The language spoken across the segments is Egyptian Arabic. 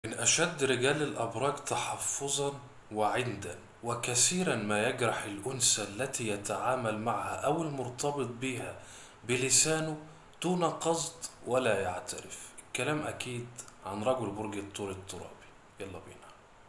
من أشد رجال الأبراج تحفظًا وعندًا، وكثيرًا ما يجرح الأنثى التي يتعامل معها أو المرتبط بها بلسانه دون قصد ولا يعترف. الكلام أكيد عن رجل برج الثور الترابي. يلا بينا.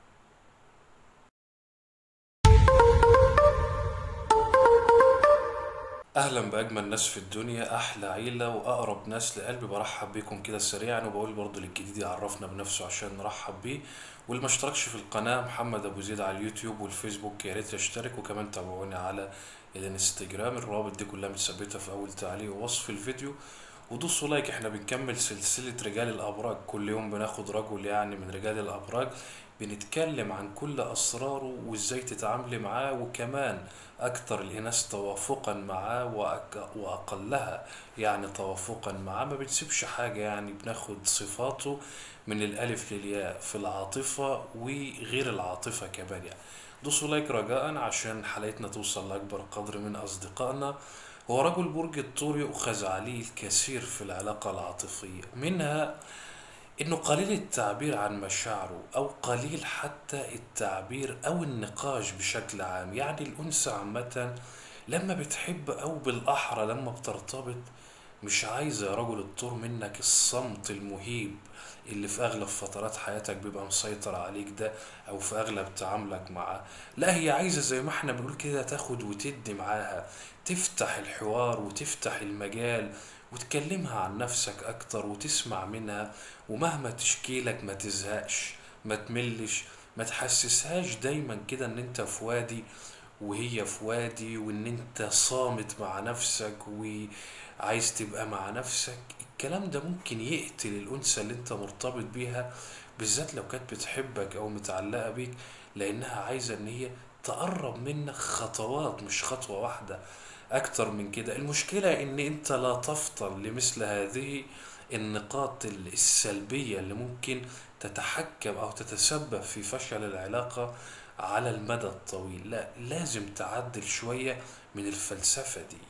اهلا باجمل ناس في الدنيا احلى عيله واقرب ناس لقلبي برحب بيكم كده سريعا وبقول برضو للجديد يعرفنا بنفسه عشان نرحب بيه واللي ما اشتركش في القناه محمد ابو زيد على اليوتيوب والفيسبوك يا ريت يشترك وكمان تابعوني على الانستجرام الروابط دي كلها متثبته في اول تعليق ووصف الفيديو ودوسوا لايك احنا بنكمل سلسله رجال الابراج كل يوم بناخد رجل يعني من رجال الابراج بنتكلم عن كل اسراره وازاي تتعاملي معاه وكمان اكتر الاناث توافقا معاه وأك... واقلها يعني توافقا معاه ما بنسيبش حاجه يعني بناخد صفاته من الالف للياء في العاطفه وغير العاطفه كمان يعني دوسوا لايك رجاء عشان حلقتنا توصل لاكبر قدر من اصدقائنا هو رجل برج الثور يؤخذ عليه الكثير في العلاقه العاطفيه منها انه قليل التعبير عن مشاعره او قليل حتى التعبير او النقاش بشكل عام يعني الانثى عامه لما بتحب او بالاحرى لما بترتبط مش عايزه يا رجل الطور منك الصمت المهيب اللي في اغلب فترات حياتك بيبقى مسيطر عليك ده او في اغلب تعاملك معاه لا هي عايزه زي ما احنا بنقول كده تاخد وتدي معاها تفتح الحوار وتفتح المجال وتكلمها عن نفسك اكتر وتسمع منها ومهما تشكيلك ما تزهقش ما تملش ما تحسسهاش دايما كده ان انت في وادي وهي في وادي وان انت صامت مع نفسك وعايز تبقى مع نفسك الكلام ده ممكن يقتل الانثى اللي انت مرتبط بيها بالذات لو كانت بتحبك او متعلقة بيك لانها عايزة ان هي تقرب منك خطوات مش خطوة واحدة اكتر من كده المشكلة ان انت لا تفطن لمثل هذه النقاط السلبية اللي ممكن تتحكم او تتسبب في فشل العلاقة على المدى الطويل لا لازم تعدل شوية من الفلسفة دي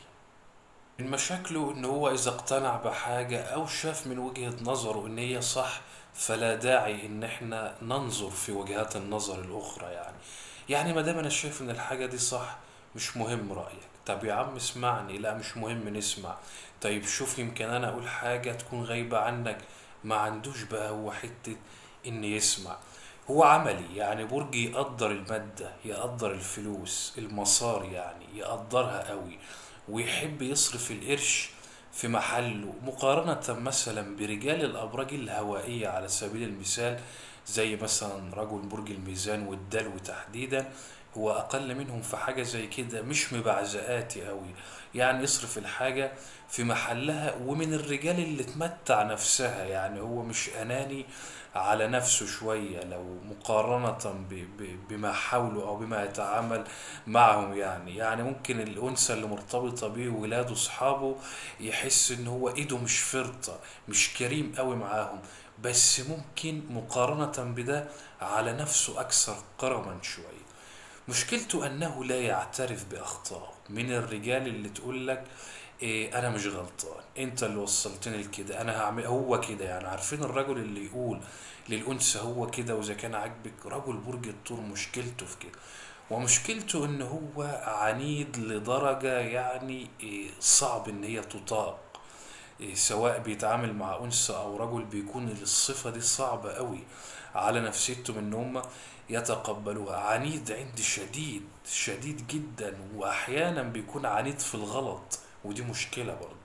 من مشاكله ان هو اذا اقتنع بحاجة او شاف من وجهة نظره ان هي صح فلا داعي ان احنا ننظر في وجهات النظر الاخرى يعني يعني ما دام انا شايف ان الحاجة دي صح مش مهم رأيك طب يا عم اسمعني لا مش مهم نسمع طيب شوف يمكن انا اقول حاجة تكون غايبة عنك ما عندوش بقى هو حتة ان يسمع هو عملي يعني برج يقدر المادة يقدر الفلوس المصار يعني يقدرها قوي ويحب يصرف القرش في محله مقارنة مثلا برجال الأبراج الهوائية على سبيل المثال زي مثلا رجل برج الميزان والدلو تحديدا هو أقل منهم في حاجة زي كده مش مبعزقاتي قوي يعني يصرف الحاجة في محلها ومن الرجال اللي تمتع نفسها يعني هو مش أناني على نفسه شوية لو مقارنة ب- ب- بما حوله أو بما يتعامل معهم يعني يعني ممكن الأنثى اللي مرتبطة بيه ولاده أصحابه يحس إن هو إيده مش فرطة مش كريم قوي معاهم بس ممكن مقارنة بده على نفسه أكثر كرما شوية مشكلته أنه لا يعترف بأخطائه من الرجال اللي تقول لك إيه أنا مش غلطان أنت اللي وصلتني لكده أنا هعمل هو كده يعني عارفين الرجل اللي يقول للأنثى هو كده وإذا كان عاجبك رجل برج الثور مشكلته في كده ومشكلته إن هو عنيد لدرجة يعني إيه صعب إن هي تطاق إيه سواء بيتعامل مع أنثى أو رجل بيكون الصفة دي صعبة قوي على نفسيتهم إن هم يتقبلوها عنيد عند شديد شديد جدا وأحيانا بيكون عنيد في الغلط ودي مشكلة برضه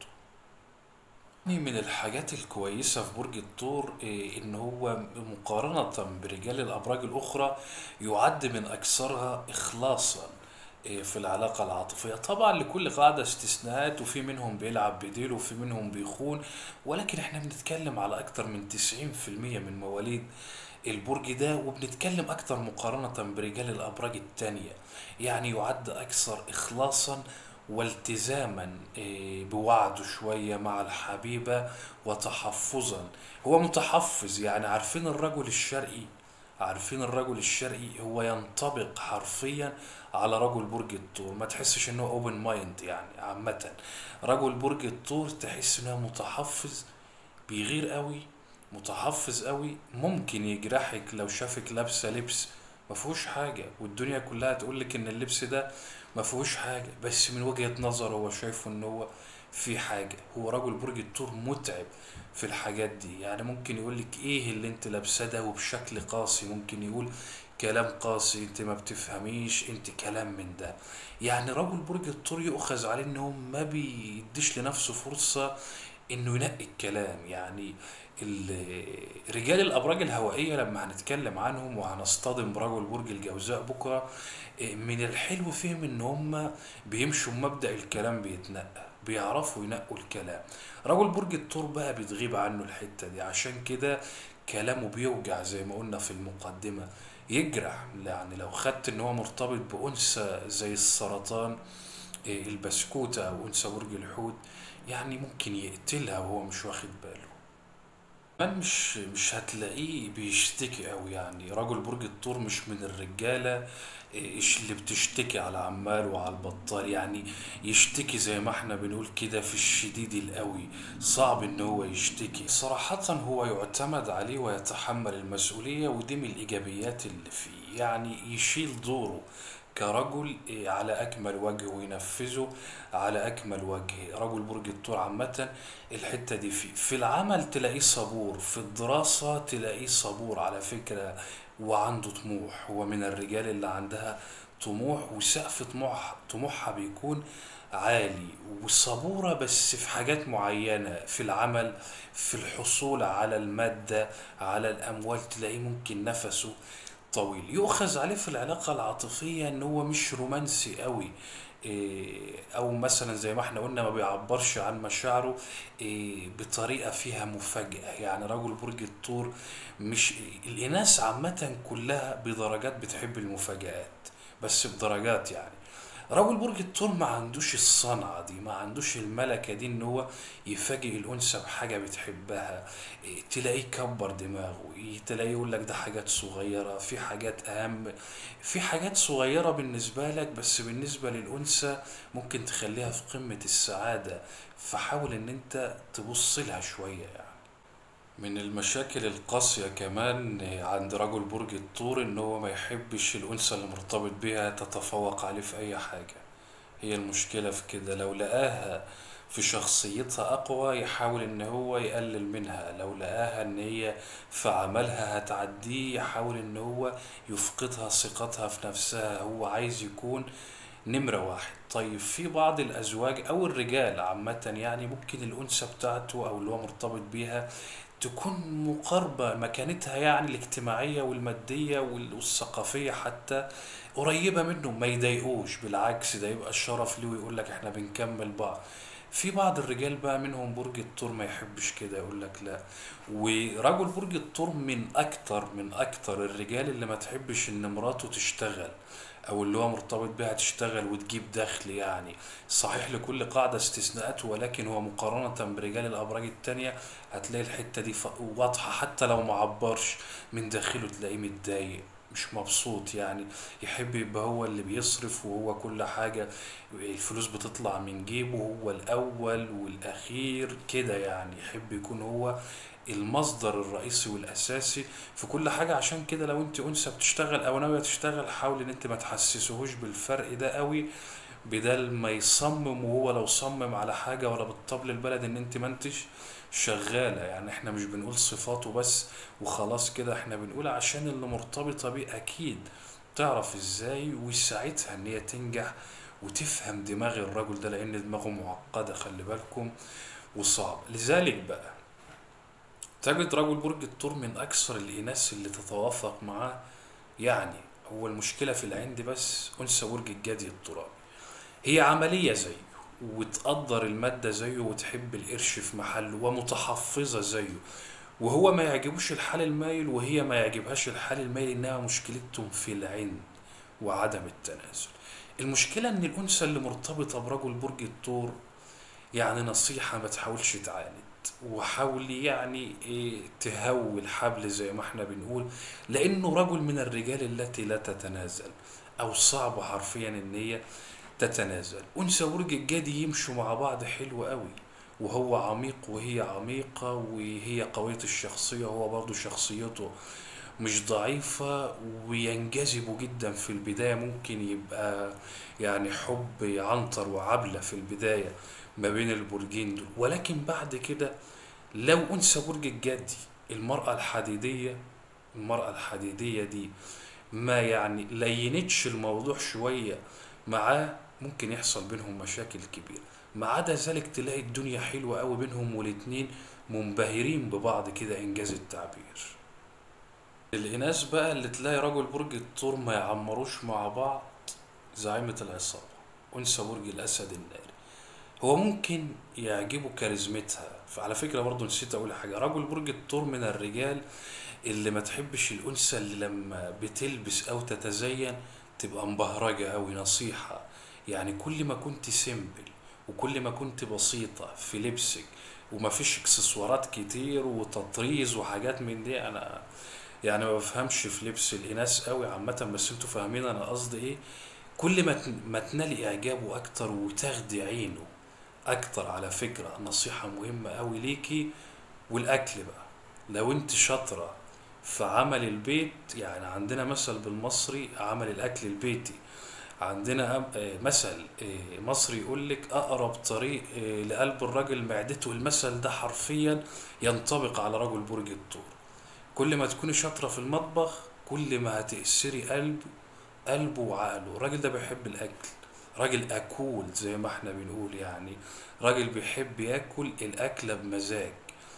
يعني من الحاجات الكويسة في برج الثور إيه، إن هو مقارنة برجال الأبراج الأخرى يعد من أكثرها إخلاصا إيه، في العلاقة العاطفية طبعا لكل قاعدة استثناءات وفي منهم بيلعب بديل وفي منهم بيخون ولكن احنا بنتكلم على أكتر من 90% من مواليد البرج ده وبنتكلم أكتر مقارنة برجال الأبراج التانية يعني يعد أكثر إخلاصا والتزاما إيه، بوعده شوية مع الحبيبة وتحفظا هو متحفظ يعني عارفين الرجل الشرقي عارفين الرجل الشرقي هو ينطبق حرفيا على رجل برج الثور ما تحسش انه اوبن مايند يعني عامة رجل برج الثور تحس انه متحفظ بيغير قوي متحفظ قوي ممكن يجرحك لو شافك لابسه لبس ما فيهوش حاجه والدنيا كلها تقول لك ان اللبس ده ما فيهوش حاجه بس من وجهة نظره هو شايفه ان هو في حاجه هو رجل برج الثور متعب في الحاجات دي يعني ممكن يقول لك ايه اللي انت لابساه ده وبشكل قاسي ممكن يقول كلام قاسي انت ما بتفهميش انت كلام من ده يعني رجل برج الثور يؤخذ عليه ان هو ما بيديش لنفسه فرصة انه ينقي الكلام يعني ال- رجال الابراج الهوائيه لما هنتكلم عنهم وهنصطدم برجل برج الجوزاء بكره إيه، من الحلو فيهم ان هم بيمشوا بمبدأ الكلام بيتنقى بيعرفوا ينقوا الكلام رجل برج الثور بقى بتغيب عنه الحته دي عشان كده كلامه بيوجع زي ما قلنا في المقدمه يجرح يعني لو خدت ان هو مرتبط بأنثى زي السرطان إيه، البسكوتة أو أنثى برج الحوت يعني ممكن يقتلها وهو مش واخد باله كمان مش مش هتلاقيه بيشتكي قوي يعني رجل برج الثور مش من الرجالة إيش اللي بتشتكي على عمال وعلى البطال يعني يشتكي زي ما احنا بنقول كده في الشديد القوي صعب ان هو يشتكي صراحة هو يعتمد عليه ويتحمل المسؤولية ودي من الإيجابيات اللي فيه يعني يشيل دوره كرجل إيه، على أكمل وجه وينفذه على أكمل وجه رجل برج الثور عامة الحتة دي فيه في العمل تلاقيه صبور في الدراسة تلاقيه صبور على فكرة وعنده طموح هو من الرجال اللي عندها طموح وسقف طموح طموحها بيكون عالي وصبورة بس في حاجات معينة في العمل في الحصول على المادة على الأموال تلاقيه ممكن نفسه طويل يؤخذ عليه في العلاقة العاطفية ان هو مش رومانسي قوي إيه، او مثلا زي ما احنا قلنا ما بيعبرش عن مشاعره إيه، بطريقة فيها مفاجأة يعني رجل برج الثور مش الاناث عامة كلها بدرجات بتحب المفاجآت بس بدرجات يعني رجل برج الثور ما عندوش الصنعة دي ما عندوش الملكة دي ان هو يفاجئ الانثى بحاجة بتحبها إيه، تلاقيه كبر دماغه إيه، تلاقيه يقول لك ده حاجات صغيرة في حاجات اهم في حاجات صغيرة بالنسبة لك بس بالنسبة للانثى ممكن تخليها في قمة السعادة فحاول ان انت تبص لها شوية يعني من المشاكل القاسية كمان عند رجل برج الثور ان هو ما يحبش الانثى اللي مرتبط بيها تتفوق عليه في اي حاجة هي المشكلة في كده لو لقاها في شخصيتها اقوى يحاول ان هو يقلل منها لو لقاها ان هي في عملها هتعديه يحاول ان هو يفقدها ثقتها في نفسها هو عايز يكون نمرة واحد طيب في بعض الأزواج أو الرجال عامة يعني ممكن الأنثى بتاعته أو اللي هو مرتبط بيها تكون مقاربة مكانتها يعني الاجتماعية والمادية وال- والثقافية حتى قريبة منه ما يضايقوش بالعكس ده يبقى الشرف ليه ويقول لك احنا بنكمل بعض في بعض الرجال بقى منهم برج الثور ما يحبش كده يقول لك لا ورجل برج الثور من اكتر من اكتر الرجال اللي ما تحبش ان مراته تشتغل او اللي هو مرتبط بيها تشتغل وتجيب دخل يعني صحيح لكل قاعدة استثناءات ولكن هو مقارنة برجال الابراج التانية هتلاقي الحتة دي ف- واضحة حتى لو معبرش من داخله تلاقيه متضايق مش مبسوط يعني يحب يبقى هو اللي بيصرف وهو كل حاجة الفلوس بتطلع من جيبه هو الأول والأخير كده يعني يحب يكون هو المصدر الرئيسي والأساسي في كل حاجة عشان كده لو انت أنثى بتشتغل أو ناوية تشتغل حاول ان انت ما تحسسهوش بالفرق ده قوي بدل ما يصمم وهو لو صمم على حاجة ولا بالطبل البلد ان انت ما انتش شغالة يعني احنا مش بنقول صفاته بس وخلاص كده احنا بنقول عشان اللي مرتبطة بيه اكيد تعرف ازاي ويساعدها ان هي تنجح وتفهم دماغ الرجل ده لان دماغه معقدة خلي بالكم وصعب لذلك بقى تجد رجل برج الثور من اكثر الاناث اللي تتوافق معاه يعني هو المشكلة في العند بس انثى برج الجدي الترابي هي عملية زيه وتقدر المادة زيه وتحب القرش في محله ومتحفظة زيه وهو ما يعجبوش الحال المايل وهي ما يعجبهاش الحال المايل انها مشكلتهم في العند وعدم التنازل المشكلة ان الانثى اللي مرتبطة برجل برج الثور يعني نصيحة ما تحاولش تعاند وحاول يعني ايه تهوي الحبل زي ما احنا بنقول لانه رجل من الرجال التي لا تتنازل او صعب حرفيا ان هي تتنازل انثى برج الجدي يمشوا مع بعض حلو قوي وهو عميق وهي عميقة وهي قوية الشخصية وهو برضو شخصيته مش ضعيفة وينجذبوا جدا في البداية ممكن يبقى يعني حب عنتر وعبلة في البداية ما بين البرجين دول ولكن بعد كده لو أنثى برج الجدي المرأة الحديدية المرأة الحديدية دي ما يعني لينتش الموضوع شوية معاه ممكن يحصل بينهم مشاكل كبيرة ما عدا ذلك تلاقي الدنيا حلوة قوي بينهم والاتنين منبهرين ببعض كده إنجاز التعبير الإناث بقى اللي تلاقي رجل برج الثور ما يعمروش مع بعض زعيمة العصابة أنثى برج الأسد الناري هو ممكن يعجبه كاريزمتها فعلى فكرة برضو نسيت أقول حاجة رجل برج الثور من الرجال اللي ما تحبش الأنثى اللي لما بتلبس أو تتزين تبقى مبهرجة أوي نصيحة يعني كل ما كنت سيمبل وكل ما كنت بسيطة في لبسك وما فيش اكسسوارات كتير وتطريز وحاجات من دي أنا يعني ما بفهمش في لبس الإناث قوي عامة بس انتوا فاهمين أنا قصدي إيه كل ما تن- ما تنالي إعجابه أكتر وتاخدي عينه أكتر على فكرة نصيحة مهمة قوي ليكي والأكل بقى لو أنت شاطرة في عمل البيت يعني عندنا مثل بالمصري عمل الأكل البيتي عندنا أم- آه، مثل آه، مصري يقول لك أقرب طريق آه، لقلب الراجل معدته المثل ده حرفيا ينطبق على رجل برج الثور كل ما تكوني شاطرة في المطبخ كل ما هتأثري قلب قلبه وعقله الراجل ده بيحب الأكل راجل أكول زي ما احنا بنقول يعني راجل بيحب ياكل الأكلة بمزاج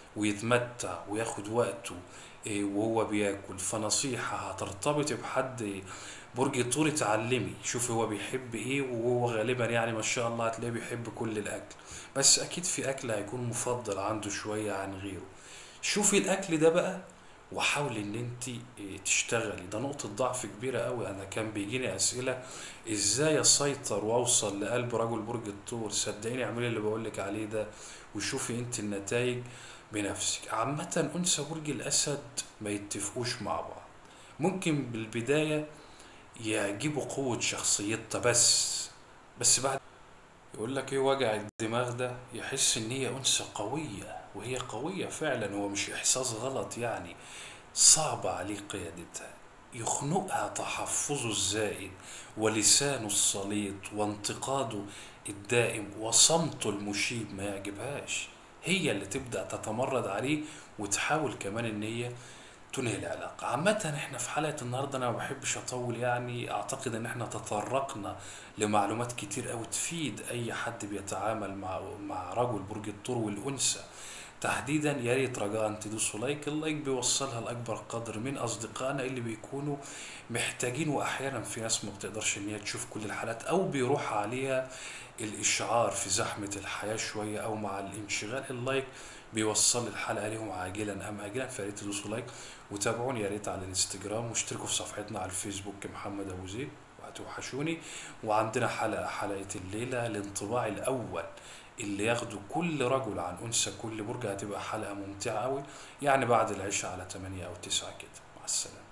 ويتمتع وياخد وقته إيه، وهو بياكل فنصيحة هترتبطي بحد برج الثور اتعلمي شوفي هو بيحب ايه وهو غالبا يعني ما شاء الله هتلاقيه بيحب كل الأكل بس أكيد في أكل هيكون مفضل عنده شوية عن غيره شوفي الأكل ده بقى وحاولي ان انت تشتغلي ده نقطة ضعف كبيرة قوي انا كان بيجيني اسئلة ازاي اسيطر واوصل لقلب رجل برج الثور صدقيني اعملي اللي بقولك عليه ده وشوفي انت النتائج بنفسك عامة انثى برج الاسد ما يتفقوش مع بعض ممكن بالبداية يعجبوا قوة شخصيتها بس بس بعد يقول لك ايه وجع الدماغ ده يحس ان هي انثى قوية وهي قوية فعلا هو مش احساس غلط يعني صعب عليه قيادتها يخنقها تحفظه الزائد ولسانه السليط وانتقاده الدائم وصمته المشيب ما يعجبهاش هي اللي تبدأ تتمرد عليه وتحاول كمان ان هي تنهي العلاقة عامة احنا في حلقة النهاردة انا ما بحبش اطول يعني اعتقد ان احنا تطرقنا لمعلومات كتير اوي تفيد اي حد بيتعامل مع مع رجل برج الثور والانثى تحديدا يا ريت رجاء تدوسوا لايك اللايك بيوصلها لاكبر قدر من اصدقائنا اللي بيكونوا محتاجين واحيانا في ناس ما بتقدرش ان هي تشوف كل الحلقات او بيروح عليها الاشعار في زحمة الحياة شوية او مع الانشغال اللايك بيوصل الحلقة ليهم عاجلا ام اجلا فيا ريت تدوسوا لايك وتابعوني يا ريت على الانستجرام واشتركوا في صفحتنا على الفيسبوك محمد ابو زيد وهتوحشوني وعندنا حلقة حلقة الليلة الانطباع الاول اللي ياخدوا كل رجل عن انثى كل برج هتبقى حلقة ممتعة قوي يعني بعد العشاء على 8 او 9 كده مع السلامة